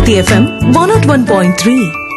City FM 101.3.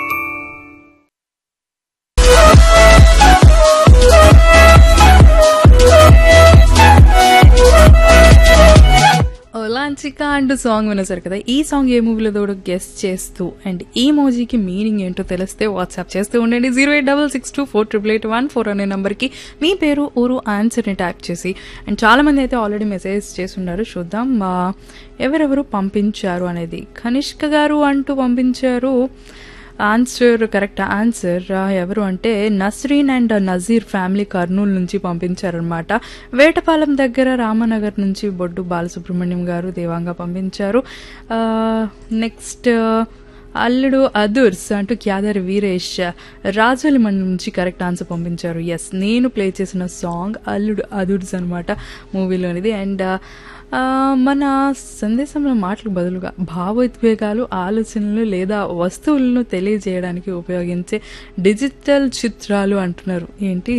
లాంచికా అంటూ song వినేసారు కదా ఈ సాంగ్ ఏ మూవీలో కూడా గెస్ట్ చేస్తూ అండ్ ఈ మోజీకి మీనింగ్ ఏంటో తెలిస్తే వాట్సాప్ చేస్తూ ఉండండి zero eight double six two four triple eight one four అనే నంబర్కి మీ పేరు ఊరు ఆన్సర్ని టైప్ చేసి అండ్ చాలా మంది అయితే ఆల్రెడీ మెసేజ్ చేసి ఉన్నారు చూద్దాం ఆ, ఎవరెవరు పంపించారు అనేది కనిష్క గారు అంటూ పంపించారు ఆన్సర్ కరెక్ట్ ఆన్సర్ ఎవరు అంటే నస్రీన్ అండ్ నజీర్ ఫ్యామిలీ కర్నూలు నుంచి పంపించారనమాట వేటపాలెం దగ్గర రామనగర్ నుంచి బొడ్డు బాలసుబ్రహ్మణ్యం గారు దేవాంగా పంపించారు నెక్స్ట్ అల్లుడు అదుర్స్ అంటూ క్యాదర్ వీరేష్ రాజోలి మండలం నుంచి కరెక్ట్ ఆన్సర్ పంపించారు ఎస్ నేను ప్లే చేసిన సాంగ్ అల్లుడు అదుర్స్ అనమాట మూవీలోనిది అండ్ ఆ, మన సందేశంలో మాటలకు బదులుగా భావోద్వేగాలు ఆలోచనలు లేదా వస్తువులను తెలియజేయడానికి ఉపయోగించే డిజిటల్ చిత్రాలు అంటున్నారు ఏంటి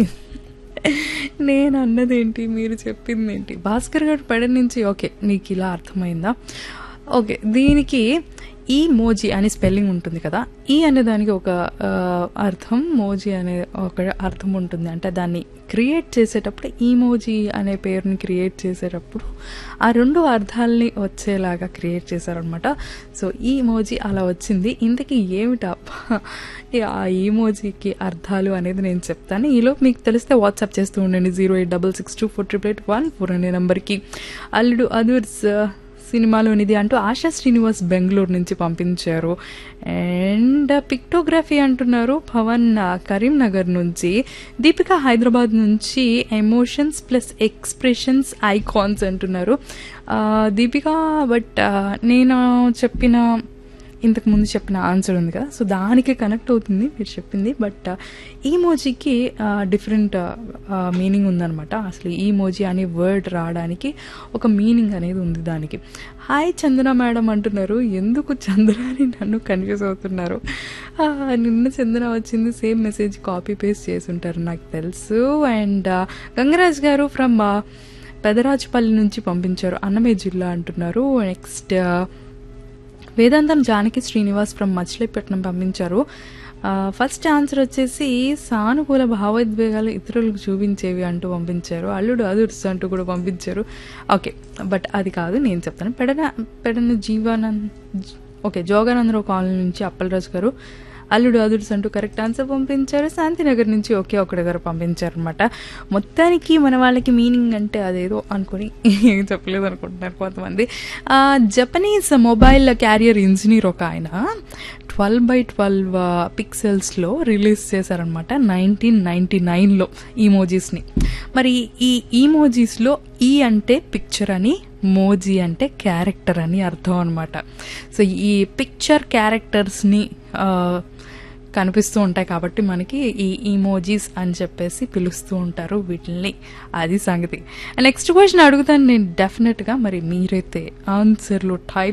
నేను అన్నది ఏంటి మీరు చెప్పింది ఏంటి భాస్కర్ గారు పడ నుంచి ఓకే నీకు ఇలా అర్థమైందా ఓకే దీనికి ఈ మోజీ అనే స్పెల్లింగ్ ఉంటుంది కదా ఈ అనే దానికి ఒక ఆ, అర్థం మోజీ అనే ఒక అర్థం ఉంటుంది అంటే దాన్ని క్రియేట్ చేసేటప్పుడు ఈ మోజీ అనే పేరుని క్రియేట్ చేసేటప్పుడు ఆ రెండు అర్థాలని వచ్చేలాగా క్రియేట్ చేశారనమాట సో ఈ మోజీ అలా వచ్చింది ఇంతకీ ఏమిటా ఆ ఈమోజీకి అర్థాలు అనేది నేను చెప్తాను ఈలో మీకు తెలిస్తే వాట్సాప్ చేస్తూ ఉండండి zero eight double six two four triple eight one four అనే నెంబర్కి అల్లుడు అదూర్స్ సినిమాలోనిది అంటూ ఆశా శ్రీనివాస్ బెంగళూరు నుంచి పంపించారు అండ్ పిక్టోగ్రఫీ అంటున్నారు పవన్ ఆ, కరీంనగర్ నుంచి దీపిక హైదరాబాద్ నుంచి ఎమోషన్స్ ప్లస్ ఎక్స్ప్రెషన్స్ ఐకాన్స్ అంటున్నారు ఆ, దీపిక బట్ ఆ, నేను చెప్పిన ఇంతకు ముందు చెప్పిన ఆన్సర్ ఉంది కదా సో దానికి కనెక్ట్ అవుతుంది మీరు చెప్పింది బట్ ఈ మోజీకి డిఫరెంట్ మీనింగ్ ఉందన్నమాట అసలు ఈ మోజీ అనే వర్డ్ రావడానికి ఒక మీనింగ్ అనేది ఉంది దానికి హాయ్ చందన మేడం అంటున్నారు ఎందుకు చందన అని నన్ను కన్ఫ్యూజ్ అవుతున్నారు ఆ, నిన్న చందన వచ్చింది సేమ్ మెసేజ్ కాపీ పేస్ట్ చేసి ఉంటారు నాకు తెలుసు అండ్ గంగరాజ్ గారు ఫ్రమ్ పెదరాజపల్లి నుంచి పంపించారు అన్నమయ్య జిల్లా అంటున్నారు నెక్స్ట్ వేదాంతం జానకి శ్రీనివాస్ ఫ్రమ్ మచిలీపట్నం పంపించారు ఆ, ఫస్ట్ ఆన్సర్ వచ్చేసి సానుకూల భావోద్వేగాలు ఇతరులకు చూపించేవి అంటూ పంపించారు అల్లుడు అదుర్స్ అంటూ కూడా పంపించారు ఓకే బట్ అది కాదు నేను చెప్తాను పెడన పెడన జీవానంద్ ఓకే జోగానందరావు కాలనీ నుంచి అప్పలరాజు గారు అల్లుడు అదుర్స్ అంటూ కరెక్ట్ ఆన్సర్ పంపించారు శాంతినగర్ నుంచి ఒకే ఒకటి గారు పంపించారు అనమాట మొత్తానికి మన వాళ్ళకి మీనింగ్ అంటే అదేదో అనుకుని ఏం చెప్పలేదు అనుకుంటున్నారు కొంతమంది ఆ, జపనీస్ మొబైల్ క్యారియర్ ఇంజనీర్ ఒక ఆయన ట్వెల్వ్ బై ట్వెల్వ్ పిక్సెల్స్లో రిలీజ్ చేశారనమాట నైన్టీన్ నైన్టీ నైన్లో ఈమోజీస్ని మరి ఈ ఈమోజీస్లో ఈ అంటే పిక్చర్ అని మోజీ అంటే క్యారెక్టర్ అని అర్థం అనమాట సో ఈ పిక్చర్ క్యారెక్టర్స్ని కనిపిస్తూ ఉంటాయి కాబట్టి మనకి ఈ ఈమోజీస్ అని చెప్పేసి పిలుస్తూ ఉంటారు వీటిని అది సంగతి నెక్స్ట్ క్వశ్చన్ అడుగుతాను నేను డెఫినెట్గా మరి మీరైతే ఆన్సర్లు టైప్